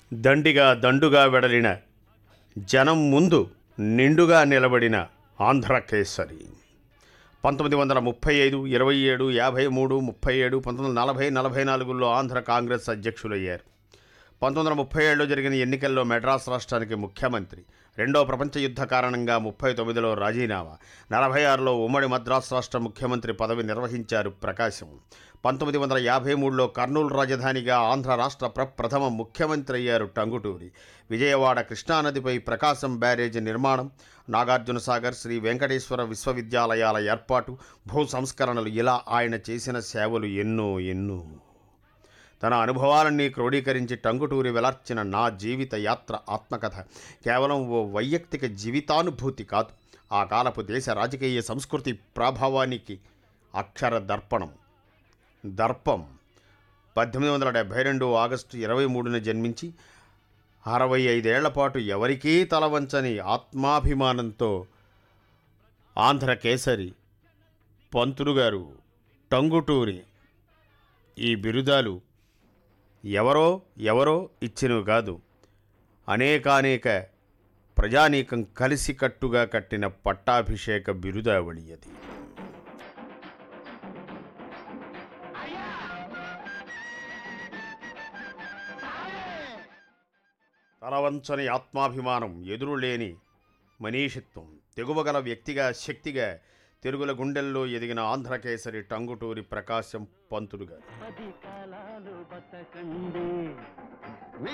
దండిగా దండుగా వెడలిన జనం ముందు నిండుగా నిలబడిన ఆంధ్రకేసరి పంతొమ్మిది వందల ముప్పై ఐదు ఇరవై ఏడు యాభై మూడు ముప్పై ఏడు పంతొమ్మిది వందల నలభై నలభై నాలుగులో ఆంధ్ర కాంగ్రెస్ అధ్యక్షులయ్యారు పంతొమ్మిది వందల ముప్పై ఏడులో జరిగిన ఎన్నికల్లో మెడ్రాస్ రాష్ట్రానికి ముఖ్యమంత్రి రెండో ప్రపంచ యుద్ధ కారణంగా ముప్పై తొమ్మిదిలో రాజీనామా నలభై ఆరులో ఉమ్మడి మద్రాస్ రాష్ట్ర ముఖ్యమంత్రి పదవి నిర్వహించారు ప్రకాశం పంతొమ్మిది వందల యాభై మూడులో కర్నూలు రాజధానిగా ఆంధ్ర రాష్ట్ర ప్రప్రథమ ముఖ్యమంత్రి అయ్యారు టంగుటూరి విజయవాడ కృష్ణానదిపై ప్రకాశం బ్యారేజీ నిర్మాణం నాగార్జున సాగర్ శ్రీ వెంకటేశ్వర విశ్వవిద్యాలయాల ఏర్పాటు భూ సంస్కరణలు ఇలా ఆయన చేసిన సేవలు ఎన్నో ఎన్నో తన అనుభవాలన్నీ క్రోడీకరించి టంగుటూరి వెలార్చిన నా జీవిత యాత్ర ఆత్మకథ కేవలం ఓ వైయక్తిక జీవితానుభూతి కాదు ఆ కాలపు దేశ రాజకీయ సంస్కృతి ప్రభావానికి అక్షర దర్పణం దర్పం పద్దెనిమిది వందల డెబ్భై రెండు ఆగస్టు ఇరవై మూడున జన్మించి అరవై ఐదేళ్ల పాటు ఎవరికీ తలవంచని ఆత్మాభిమానంతో ఆంధ్ర కేసరి పంతులు గారు టంగుటూరి ఈ బిరుదాలు ఎవరో ఎవరో ఇచ్చినవి కాదు అనేకానేక ప్రజానీకం కలిసికట్టుగా కట్టిన పట్టాభిషేక బిరుదావళి అది తలవంచని ఆత్మాభిమానం ఎదురులేని మనీషిత్వం తెగువగల వ్యక్తిగా శక్తిగా తెలుగుల గుండెల్లో ఎదిగిన ఆంధ్రకేసరి టంగుటూరి ప్రకాశం పంతులు గారు పది కాలాలు బతకండి